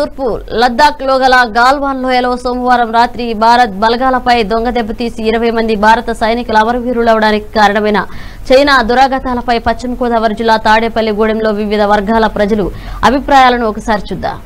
తూర్పు లద్దాఖ్ లో గల గాల్వాన్ లోయలో సోమవారం రాత్రి భారత్ బలగాలపై దొంగ దెబ్బతీసి ఇరవై మంది భారత సైనికులు అమరవీరులవడానికి కారణమైన చైనా దురాగతాలపై పశ్చిమ గోదావరి జిల్లా తాడేపల్లిగూడెంలో వివిధ వర్గాల ప్రజలు అభిప్రాయాలను ఒకసారి చూద్దాం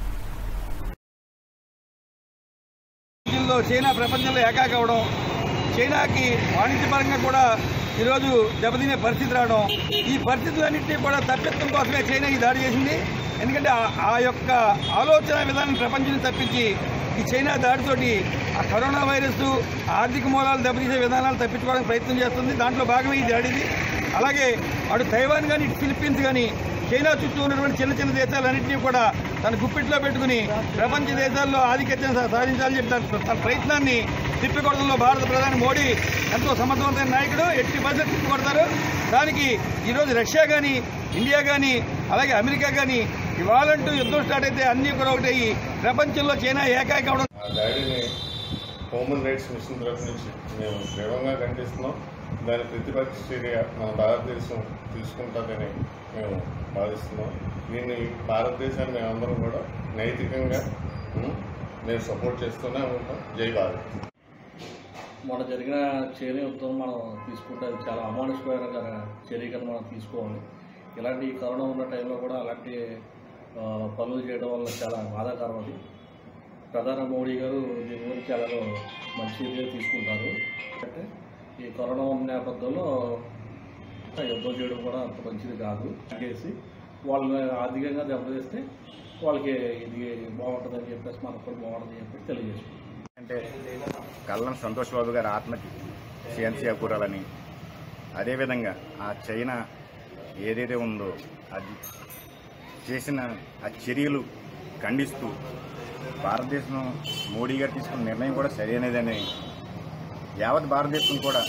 ప్రపంచంలో చైనా ప్రపంచంలో ఏకాకి అవడం చైనాకి వాణిజ్యపరంగా కూడా ఈరోజు దెబ్బతినే పరిస్థితి రావడం ఈ పరిస్థితులన్నింటినీ కూడా తప్పించడం కోసమే చైనా ఈ దాడి చేసింది ఎందుకంటే ఆ- ఆ యొక్క ఆలోచన విధానం ప్రపంచం తప్పించి ఈ చైనా దాడితోటి ఆ కరోనా వైరస్ ఆర్థిక మూలాలు దెబ్బతీసే విధానాలు తప్పించుకోవడానికి ప్రయత్నం చేస్తుంది దాంట్లో భాగమే ఈ దాడిది అలాగే అటు తైవాన్ కానీ ఇటు ఫిలిప్పీన్స్ కానీ చైనా చుట్టూ ఉన్నటువంటి చిన్న చిన్న దేశాలన్నింటినీ కూడా తన గుప్పిట్లో పెట్టుకుని ప్రపంచ దేశాల్లో ఆధిక్యతను సా- సాధించాలని చెప్పి తన- తన ప్రయత్నాన్ని తిప్పికొడడంలో భారత ప్రధాని మోడీ ఎంతో సమర్థవంతమైన నాయకుడు ఎట్టి పరిస్థితి తిప్పికొడతారు దానికి ఈరోజు రష్యా కానీ ఇండియా కానీ అలాగే అమెరికా కానీ ఇవాళంటూ యుద్ధం స్టార్ట్ అయితే అన్నీ కూడా ఒకటయ్యి ప్రపంచంలో చైనా ఏకాకి అవడం ఆ దాడిని హ్యూమన్ రైట్స్ మిషన్ తరఫు నుంచి మేము తీవ్రంగా ఖండిస్తున్నాం దాని ప్రతిపక్ష చర్య మన భారతదేశం తీసుకుంటుందని మేము భావిస్తున్నాం దీన్ని భారతదేశాన్ని మేమందరం కూడా నైతికంగా ఉం, మేము సపోర్ట్ చేస్తూనే ఉంటాం జై భారత్ మొన్న జరిగిన చర్య యుద్ధం మనం తీసుకుంటే అది చాలా అమానుషమైన చర్య కింద మనం తీసుకోవాలి ఇలాంటి కరోనా ఉన్న టైంలో కూడా అలాంటి ఆ, పనులు చేయడం వల్ల చాలా బాధాకరం అది ప్రధాని మోడీ గారు దీని గురించి చాలా మంచి చర్యలు తీసుకుంటారు అంటే ఈ కరోనా ఉన్న నేపథ్యంలో యుద్ధం చేయడం కూడా అంత మంచిది కాదు చేసి వాళ్ళని ఆర్థికంగా దెబ్బతీస్తే వాళ్ళకి ఇది బాగుంటుందని చెప్పేసి మనకు కూడా బాగుంటుందని చెప్పి తెలియజేసుకుంటాం అంటే కల్లం సంతోష్ బాబు గారి ఆత్మకి శాంతి చేకూరాలని అదేవిధంగా ఆ చైనా ఏదైతే ఉందో అది చేసిన ఆ చర్యలు ఖండిస్తూ భారతదేశం మోడీ గారు తీసుకున్న నిర్ణయం కూడా సరైనదని యావత్ భారతదేశం కూడా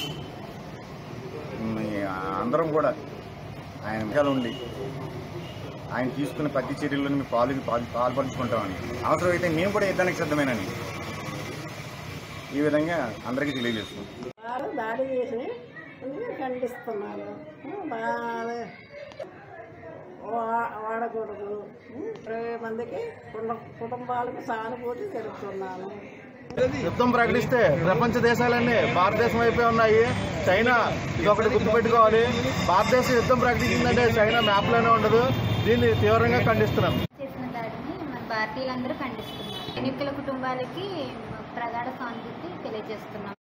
ఉమ్, అందరం కూడా ఆయన వెనకాల ఉండి ఆయన తీసుకున్న ప్రతి చర్యలను మేము పాలు పాలు పాల్పంచుకుంటామని అవసరమైతే మేము కూడా యుద్ధానికి సిద్ధమేనని ఈ విధంగా అందరికీ తెలియజేస్తున్నాం వారు దాడి చేసి అందుకే ఖండిస్తున్నారు బాగా వా- వాడకూడదు ఇరవై మందికి కుటుంబ- కుటుంబాలకు సానుభూతి తెలుపుతున్నాను యుద్ధం ప్రకటిస్తే ప్రపంచ దేశాలన్నీ భారతదేశం వైపే ఉన్నాయి చైనా ఇదొకటి గుర్తుపెట్టుకోవాలి భారతదేశం యుద్ధం ప్రకటించిందంటే చైనా మ్యాప్లోనే ఉండదు దీన్ని తీవ్రంగా ఖండిస్తున్నాం చేసిన దాడిని మన భారతీయులందరూ ఖండిస్తున్నారు సైనికుల కుటుంబాలకి ప్రగాఢ సానుభూతి తెలియజేస్తున్నాం